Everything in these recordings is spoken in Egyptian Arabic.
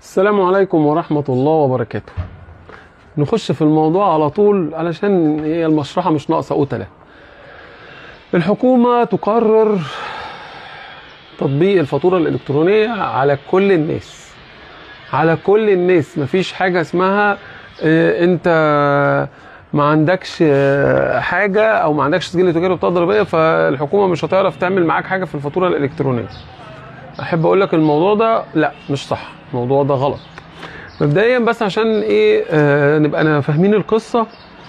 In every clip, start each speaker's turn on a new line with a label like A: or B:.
A: السلام عليكم ورحمة الله وبركاته نخش في الموضوع على طول علشان هي المشرحة مش ناقصة قتلة الحكومة تقرر تطبيق الفاتورة الإلكترونية على كل الناس على كل الناس مفيش حاجة اسمها آه، انت ما عندكش آه، حاجة او ما عندكش سجل تجاري وبطاقة ضريبية فالحكومة مش هتعرف تعمل معاك حاجة في الفاتورة الإلكترونية احب اقول لك الموضوع ده لا مش صح الموضوع ده غلط مبدئيا بس عشان ايه آه نبقى أنا فاهمين القصه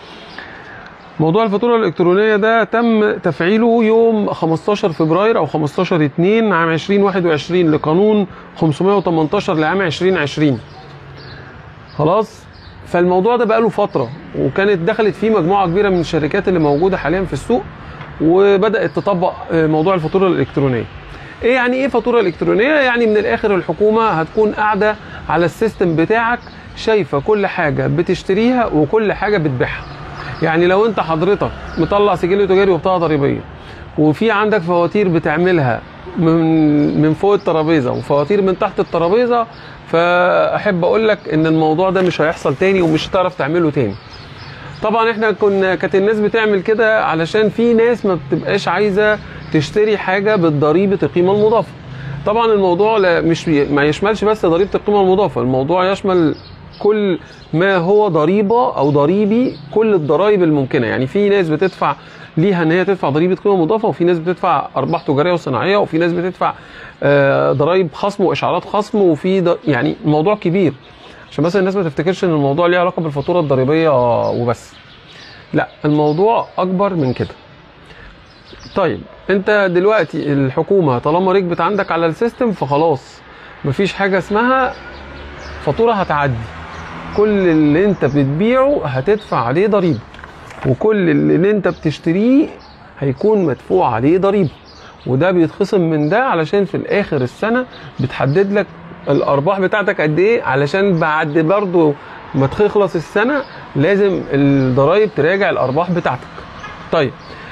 A: موضوع الفاتوره الالكترونيه ده تم تفعيله يوم 15 فبراير او 15 2 عام 2021 لقانون 518 لعام 2020 خلاص فالموضوع ده بقاله فتره وكانت دخلت فيه مجموعه كبيره من الشركات اللي موجوده حاليا في السوق وبدات تطبق آه، موضوع الفاتوره الالكترونيه ايه يعني ايه فاتوره الكترونيه يعني من الاخر الحكومه هتكون قاعده على السيستم بتاعك شايفه كل حاجه بتشتريها وكل حاجه بتبيعها يعني لو انت حضرتك مطلع سجل تجاري وبطاقه ضريبيه وفي عندك فواتير بتعملها من من فوق الترابيزه وفواتير من تحت الترابيزه فاحب اقول لك ان الموضوع ده مش هيحصل تاني ومش هتعرف تعمله تاني طبعا احنا كنا كانت الناس بتعمل كده علشان في ناس ما بتبقاش عايزه تشتري حاجه بالضريبه القيمه المضافه طبعا الموضوع لا مش بي- ما يشملش بس ضريبه القيمه المضافه الموضوع يشمل كل ما هو ضريبه او ضريبي كل الضرائب الممكنه يعني في ناس بتدفع ليها ان هي تدفع ضريبه قيمه مضافه وفي ناس بتدفع ارباح تجاريه وصناعيه وفي ناس بتدفع آه، ضرائب خصم واشعارات خصم وفي ض- يعني الموضوع كبير عشان بس الناس ما تفتكرش ان الموضوع ليه علاقه بالفاتوره الضريبيه وبس لا الموضوع اكبر من كده طيب انت دلوقتي الحكومه طالما ركبت عندك على السيستم فخلاص مفيش حاجه اسمها فاتوره هتعدي كل اللي انت بتبيعه هتدفع عليه ضريبه وكل اللي انت بتشتريه هيكون مدفوع عليه ضريبه وده بيتخصم من ده علشان في الاخر السنه بتحدد لك الارباح بتاعتك قد ايه علشان بعد برضو ما تخلص السنه لازم الضرايب تراجع الارباح بتاعتك طيب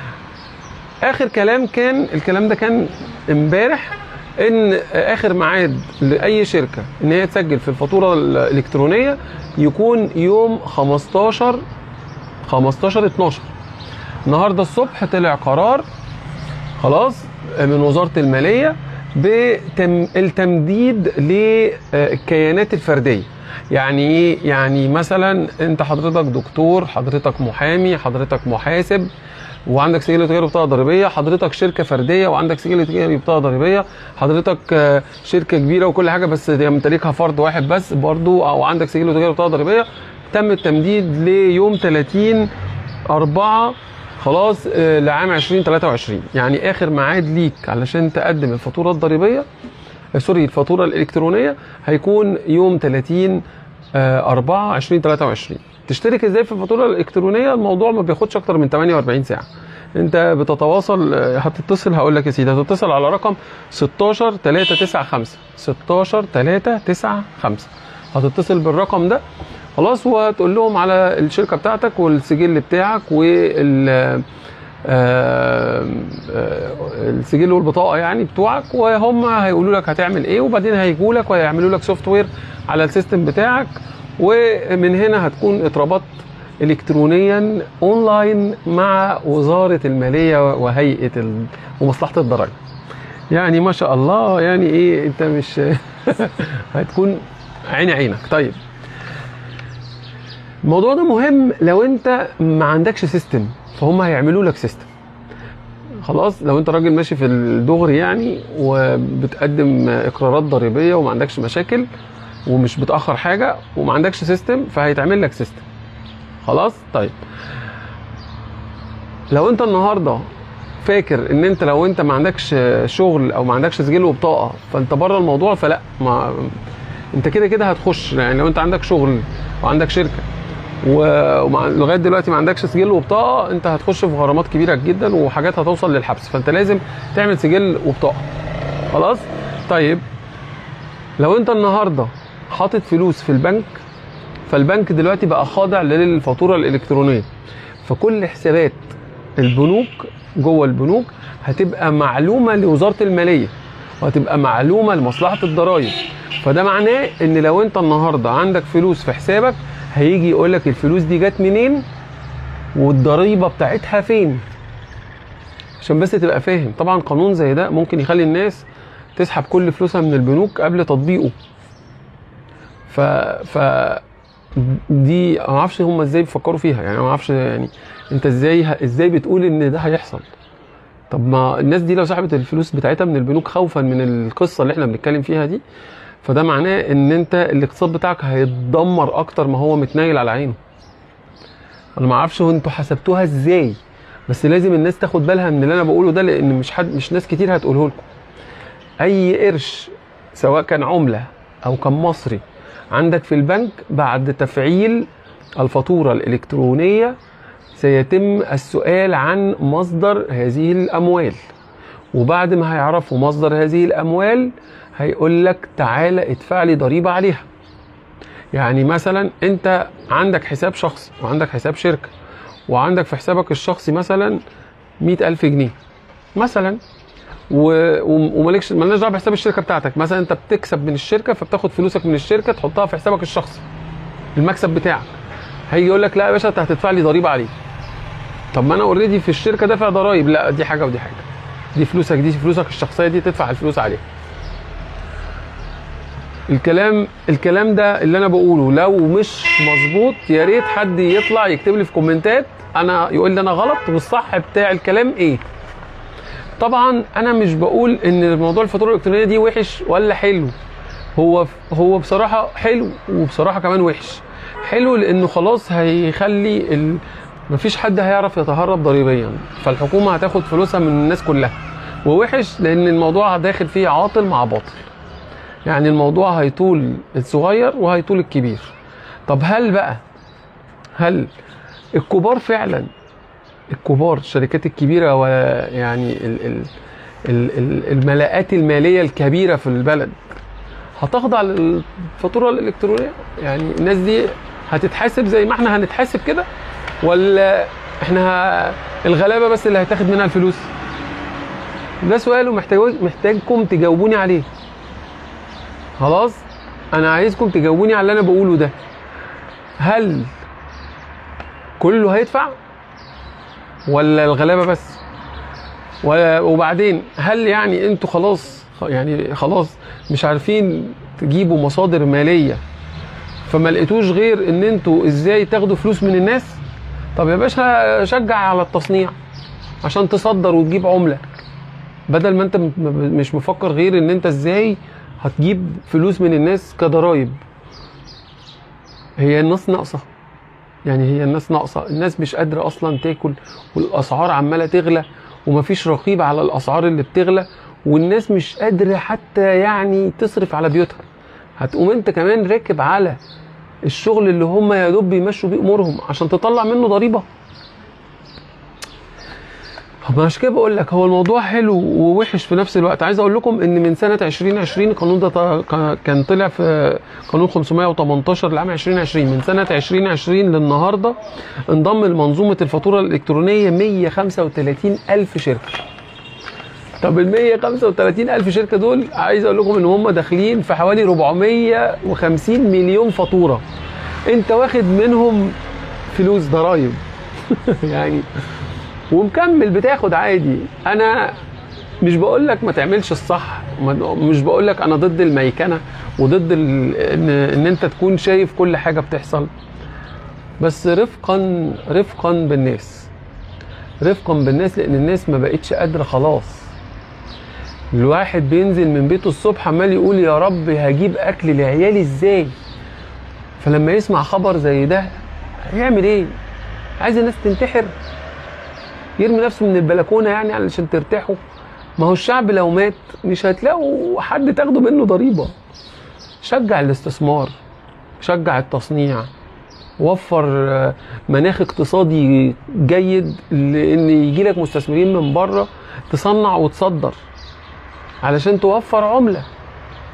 A: اخر كلام كان الكلام ده كان امبارح ان اخر ميعاد لاي شركه ان هي تسجل في الفاتوره الالكترونيه يكون يوم 15 15 12 النهارده الصبح طلع قرار خلاص من وزاره الماليه بالتمديد للكيانات الفرديه يعني ايه يعني مثلا انت حضرتك دكتور حضرتك محامي حضرتك محاسب وعندك سجل تجاري بطاقه ضريبيه حضرتك شركه فرديه وعندك سجل تجاري بطاقه ضريبيه حضرتك آه، شركه كبيره وكل حاجه بس يمتلكها فرد واحد بس برضو او عندك سجل تجاري بطاقه ضريبيه تم التمديد ليوم 30 4 خلاص آه، لعام 2023 يعني اخر ميعاد ليك علشان تقدم الفاتوره الضريبيه آه، سوري الفاتوره الالكترونيه هيكون يوم 30 آه، 4 2023 تشترك ازاي في الفاتوره الالكترونيه الموضوع ما بياخدش اكتر من 48 ساعه انت بتتواصل آه، هتتصل هقول لك يا سيدي هتتصل على رقم 16 395 16 395 هتتصل بالرقم ده خلاص وهتقول لهم على الشركه بتاعتك والسجل بتاعك وال آه، آه، السجل والبطاقه يعني بتوعك وهم هيقولوا لك هتعمل ايه وبعدين هيجوا لك وهيعملوا لك سوفت وير على السيستم بتاعك ومن هنا هتكون اتربطت الكترونيا اونلاين مع وزاره الماليه وهيئه ال- ومصلحه الضرائب يعني ما شاء الله يعني ايه انت مش هتكون عين عينك طيب الموضوع ده مهم لو انت ما عندكش سيستم فهم هيعملوا لك سيستم خلاص لو انت راجل ماشي في الدغري يعني وبتقدم اقرارات ضريبيه وما عندكش مشاكل ومش بتاخر حاجه وما عندكش سيستم فهيتعمل لك سيستم خلاص طيب لو انت النهارده فاكر ان انت لو انت ما عندكش شغل او ما عندكش سجل وبطاقه فانت بره الموضوع فلا ما انت كده كده هتخش يعني لو انت عندك شغل وعندك شركه و- ومع- لغايه دلوقتي ما عندكش سجل وبطاقه انت هتخش في غرامات كبيره جدا وحاجات هتوصل للحبس فانت لازم تعمل سجل وبطاقه خلاص طيب لو انت النهارده حاطط فلوس في البنك فالبنك دلوقتي بقى خاضع للفاتوره الالكترونيه فكل حسابات البنوك جوه البنوك هتبقى معلومه لوزاره الماليه وهتبقى معلومه لمصلحه الضرائب فده معناه ان لو انت النهارده عندك فلوس في حسابك هيجي يقول لك الفلوس دي جت منين والضريبه بتاعتها فين عشان بس تبقى فاهم طبعا قانون زي ده ممكن يخلي الناس تسحب كل فلوسها من البنوك قبل تطبيقه ف ف دي ما اعرفش هم ازاي بيفكروا فيها يعني ما اعرفش يعني انت ازاي ازاي بتقول ان ده هيحصل طب ما الناس دي لو سحبت الفلوس بتاعتها من البنوك خوفا من القصه اللي احنا بنتكلم فيها دي فده معناه ان انت الاقتصاد بتاعك هيتدمر اكتر ما هو متنيل على عينه انا ما اعرفش انتوا حسبتوها ازاي بس لازم الناس تاخد بالها من اللي انا بقوله ده لان مش حد مش ناس كتير هتقوله لكم اي قرش سواء كان عمله او كان مصري عندك في البنك بعد تفعيل الفاتوره الالكترونيه سيتم السؤال عن مصدر هذه الاموال وبعد ما هيعرفوا مصدر هذه الاموال هيقول لك تعالى ادفع لي ضريبه عليها يعني مثلا انت عندك حساب شخصي وعندك حساب شركه وعندك في حسابك الشخصي مثلا مئة ألف جنيه مثلا و- وم- ومالكش مالناش دعوه بحساب الشركه بتاعتك مثلا انت بتكسب من الشركه فبتاخد فلوسك من الشركه تحطها في حسابك الشخصي المكسب بتاعك هيجي يقول لك لا يا باشا انت هتدفع لي ضريبه عليه طب ما انا اوريدي في الشركه دافع ضرايب لا دي حاجه ودي حاجه دي فلوسك دي فلوسك الشخصيه دي تدفع الفلوس عليها الكلام الكلام ده اللي انا بقوله لو مش مظبوط يا ريت حد يطلع يكتب لي في كومنتات انا يقول لي انا غلط والصح بتاع الكلام ايه طبعا انا مش بقول ان موضوع الفاتوره الالكترونيه دي وحش ولا حلو هو هو بصراحه حلو وبصراحه كمان وحش حلو لانه خلاص هيخلي ال... مفيش حد هيعرف يتهرب ضريبيا فالحكومه هتاخد فلوسها من الناس كلها ووحش لان الموضوع داخل فيه عاطل مع باطل يعني الموضوع هيطول الصغير وهيطول الكبير طب هل بقى هل الكبار فعلا الكبار الشركات الكبيره ويعني ال ال ال ال الملاءات الماليه الكبيره في البلد هتخضع للفاتوره الالكترونيه يعني الناس دي هتتحاسب زي ما احنا هنتحاسب كده ولا احنا ه... الغلابه بس اللي هيتاخد منها الفلوس ده سؤال ومحتاج محتاجكم تجاوبوني عليه خلاص انا عايزكم تجاوبوني على اللي انا بقوله ده هل كله هيدفع ولا الغلابه بس و- وبعدين هل يعني انتوا خلاص يعني خلاص مش عارفين تجيبوا مصادر ماليه فما لقيتوش غير ان انتوا ازاي تاخدوا فلوس من الناس طب يا باشا شجع على التصنيع عشان تصدر وتجيب عمله بدل ما انت م- م- مش مفكر غير ان انت ازاي هتجيب فلوس من الناس كضرايب هي الناس ناقصه يعني هي الناس ناقصه الناس مش قادره اصلا تاكل والاسعار عماله تغلى ومفيش رقيب على الاسعار اللي بتغلى والناس مش قادره حتى يعني تصرف على بيوتها هتقوم انت كمان راكب على الشغل اللي هم يا دوب بيمشوا بيه امورهم عشان تطلع منه ضريبه طب عشان كده بقول لك هو الموضوع حلو ووحش في نفس الوقت عايز اقول لكم ان من سنه 2020 القانون ده ط- ك- كان طلع في قانون 518 لعام 2020 من سنه 2020 للنهارده انضم لمنظومه الفاتوره الالكترونيه 135 الف شركه طب ال 135 الف شركه دول عايز اقول لكم ان هم داخلين في حوالي 450 مليون فاتوره انت واخد منهم فلوس ضرايب يعني ومكمل بتاخد عادي انا مش بقول لك ما تعملش الصح ما- مش بقول لك انا ضد الميكنه وضد ال... ان ان انت تكون شايف كل حاجه بتحصل بس رفقا رفقا بالناس رفقا بالناس لان الناس ما بقتش قادره خلاص الواحد بينزل من بيته الصبح عمال يقول يا رب هجيب اكل لعيالي ازاي فلما يسمع خبر زي ده هيعمل ايه عايز الناس تنتحر يرمي نفسه من البلكونه يعني علشان ترتاحوا ما هو الشعب لو مات مش هتلاقوا حد تاخدوا منه ضريبه شجع الاستثمار شجع التصنيع وفر آه، مناخ اقتصادي جيد لان يجي لك مستثمرين من بره تصنع وتصدر علشان توفر عمله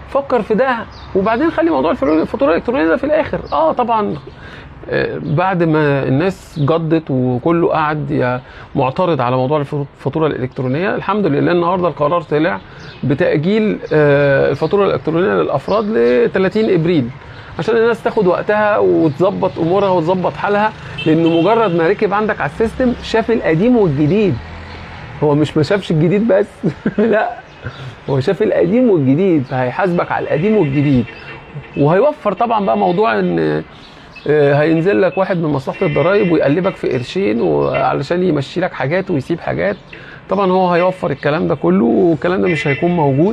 A: فكر في ده وبعدين خلي موضوع الفلو- الفاتوره الالكترونيه ده في الاخر اه طبعا آه، بعد ما الناس جدت وكله قعد ي- معترض على موضوع الف- الفاتوره الالكترونيه الحمد لله النهارده القرار طلع بتاجيل آه، الفاتوره الالكترونيه للافراد ل 30 ابريل عشان الناس تاخد وقتها وتظبط امورها وتظبط حالها لانه مجرد ما ركب عندك على السيستم شاف القديم والجديد هو مش ما شافش الجديد بس لا هو شاف القديم والجديد فهيحاسبك على القديم والجديد وهيوفر طبعا بقى موضوع ان آه، هينزل لك واحد من مصلحه الضرايب ويقلبك في قرشين وعلشان يمشي لك حاجات ويسيب حاجات طبعا هو هيوفر الكلام ده كله والكلام ده مش هيكون موجود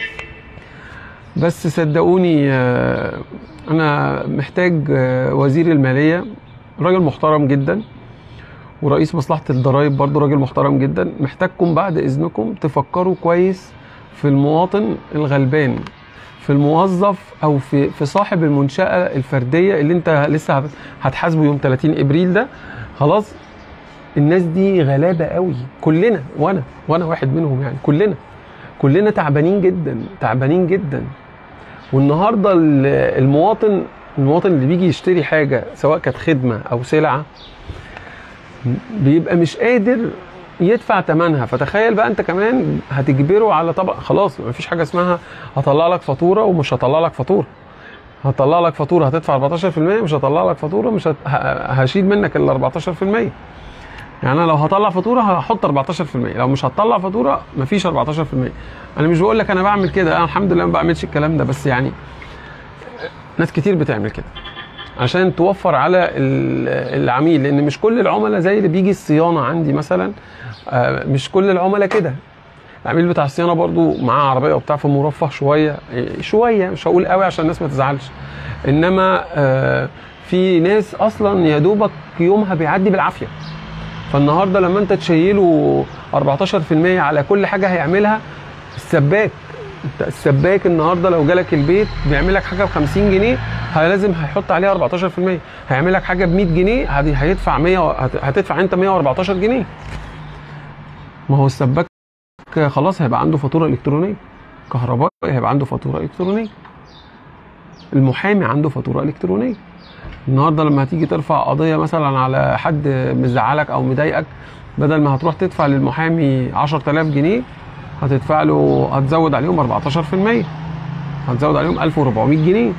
A: بس صدقوني آه، انا محتاج آه، وزير الماليه راجل محترم جدا ورئيس مصلحه الضرايب برضو راجل محترم جدا محتاجكم بعد اذنكم تفكروا كويس في المواطن الغلبان في الموظف او في في صاحب المنشاه الفرديه اللي انت لسه هت- هتحاسبه يوم 30 ابريل ده خلاص الناس دي غلابه قوي كلنا وانا وانا واحد منهم يعني كلنا كلنا تعبانين جدا تعبانين جدا والنهارده ال- المواطن المواطن اللي بيجي يشتري حاجه سواء كانت خدمه او سلعه بيبقى مش قادر يدفع ثمنها فتخيل بقى انت كمان هتجبره على طبق خلاص مفيش حاجه اسمها هطلع لك فاتوره ومش هطلع لك فاتوره هطلع لك فاتوره هتدفع 14% مش هطلع لك فاتوره مش هت... ه- هشيل منك ال 14% يعني انا لو هطلع فاتوره هحط 14% لو مش هطلع فاتوره مفيش 14% انا مش بقول لك انا بعمل كده انا الحمد لله ما بعملش الكلام ده بس يعني ناس كتير بتعمل كده عشان توفر على ال- العميل لان مش كل العملاء زي اللي بيجي الصيانه عندي مثلا آه، مش كل العملاء كده العميل بتاع الصيانه برضو معاه عربيه وبتاع فمرفه شويه إيه، شويه مش هقول قوي عشان الناس ما تزعلش انما آه، في ناس اصلا يا دوبك يومها بيعدي بالعافيه فالنهارده لما انت تشيله 14% على كل حاجه هيعملها السباك انت السباك النهارده لو جالك البيت بيعمل لك حاجه ب 50 جنيه ه- لازم هيحط عليها 14% هيعمل لك حاجه ب 100 جنيه هت- هيدفع 100 و- هت- هتدفع انت 114 جنيه ما هو السباك خلاص هيبقى عنده فاتوره الكترونيه كهربائي هيبقى عنده فاتوره الكترونيه المحامي عنده فاتوره الكترونيه النهارده لما هتيجي ترفع قضيه مثلا على حد مزعلك او مضايقك بدل ما هتروح تدفع للمحامي 10000 جنيه هتدفع له هتزود عليهم 14% هتزود عليهم 1400 جنيه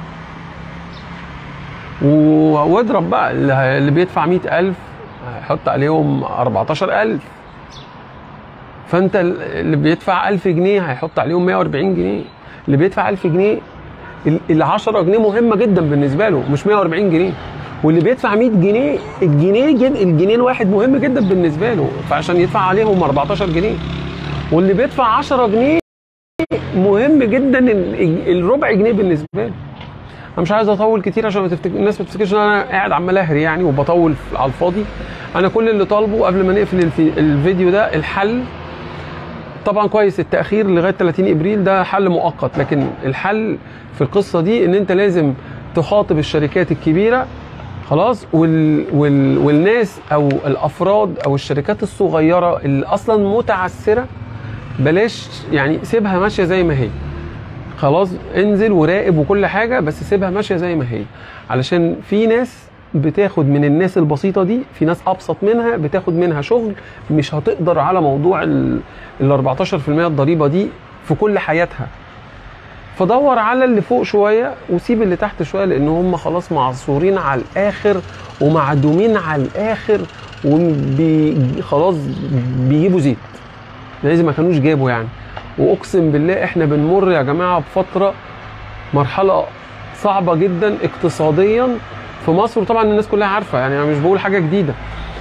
A: و- واضرب بقى اللي اللي بيدفع 100000 هيحط عليهم 14000 فانت ال- اللي بيدفع 1000 جنيه هيحط عليهم 140 جنيه اللي بيدفع 1000 جنيه ال- ال 10 جنيه مهمه جدا بالنسبه له مش 140 جنيه واللي بيدفع 100 جنيه الجنيه جد الجنيه الواحد مهم جدا بالنسبه له فعشان يدفع عليهم 14 جنيه واللي بيدفع 10 جنيه مهم جدا ال- الربع جنيه بالنسبه له انا مش عايز اطول كتير عشان ما تفتكر الناس ما تفتكرش ان انا قاعد عمال اهري يعني وبطول في- على الفاضي انا كل اللي طالبه قبل ما نقفل الفي- الفيديو ده الحل طبعا كويس التاخير لغايه 30 ابريل ده حل مؤقت لكن الحل في القصه دي ان انت لازم تخاطب الشركات الكبيره خلاص وال وال والناس او الافراد او الشركات الصغيره اللي اصلا متعثره بلاش يعني سيبها ماشيه زي ما هي خلاص انزل وراقب وكل حاجه بس سيبها ماشيه زي ما هي علشان في ناس بتاخد من الناس البسيطه دي في ناس ابسط منها بتاخد منها شغل مش هتقدر على موضوع ال ال 14% الضريبه دي في كل حياتها فدور على اللي فوق شويه وسيب اللي تحت شويه لان هم خلاص معصورين على الاخر ومعدومين على الاخر وبي خلاص بيجيبوا زيت لازم ما كانوش جابوا يعني واقسم بالله احنا بنمر يا جماعه بفتره مرحله صعبه جدا اقتصاديا في مصر وطبعا الناس كلها عارفه يعني انا مش بقول حاجه جديده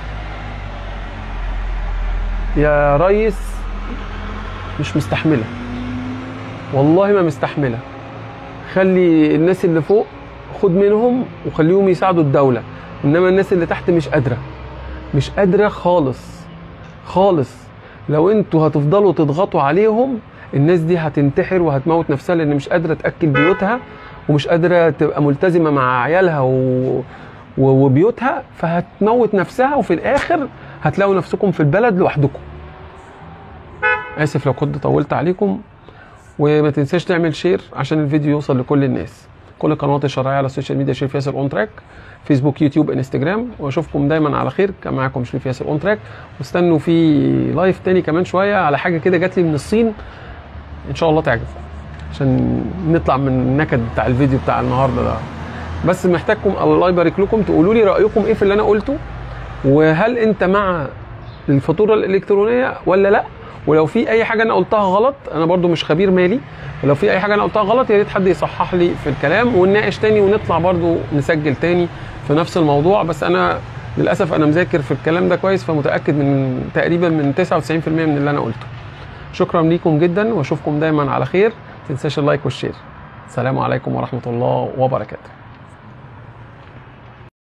A: يا ريس مش مستحمله والله ما مستحمله خلي الناس اللي فوق خد منهم وخليهم يساعدوا الدوله انما الناس اللي تحت مش قادره مش قادره خالص خالص لو انتوا هتفضلوا تضغطوا عليهم الناس دي هتنتحر وهتموت نفسها لان مش قادره تاكل بيوتها ومش قادره تبقى ملتزمه مع عيالها و... و... وبيوتها فهتموت نفسها وفي الاخر هتلاقوا نفسكم في البلد لوحدكم اسف لو كنت طولت عليكم وما تنساش تعمل شير عشان الفيديو يوصل لكل الناس كل القنوات الشرعيه على السوشيال ميديا شريف ياسر اون تراك فيسبوك يوتيوب انستجرام واشوفكم دايما على خير كان معاكم شريف ياسر اون تراك واستنوا في لايف تاني كمان شويه على حاجه كده جات لي من الصين ان شاء الله تعجبكم عشان نطلع من النكد بتاع الفيديو بتاع النهارده ده بس محتاجكم الله يبارك لكم تقولوا لي رايكم ايه في اللي انا قلته وهل انت مع الفاتوره الالكترونيه ولا لا ولو في اي حاجه انا قلتها غلط انا برضو مش خبير مالي ولو في اي حاجه انا قلتها غلط يا ريت حد يصحح لي في الكلام ونناقش تاني ونطلع برضو نسجل تاني في نفس الموضوع بس انا للاسف انا مذاكر في الكلام ده كويس فمتاكد من تقريبا من 99% من اللي انا قلته شكرا ليكم جدا واشوفكم دايما على خير ما تنساش اللايك والشير السلام عليكم ورحمه الله وبركاته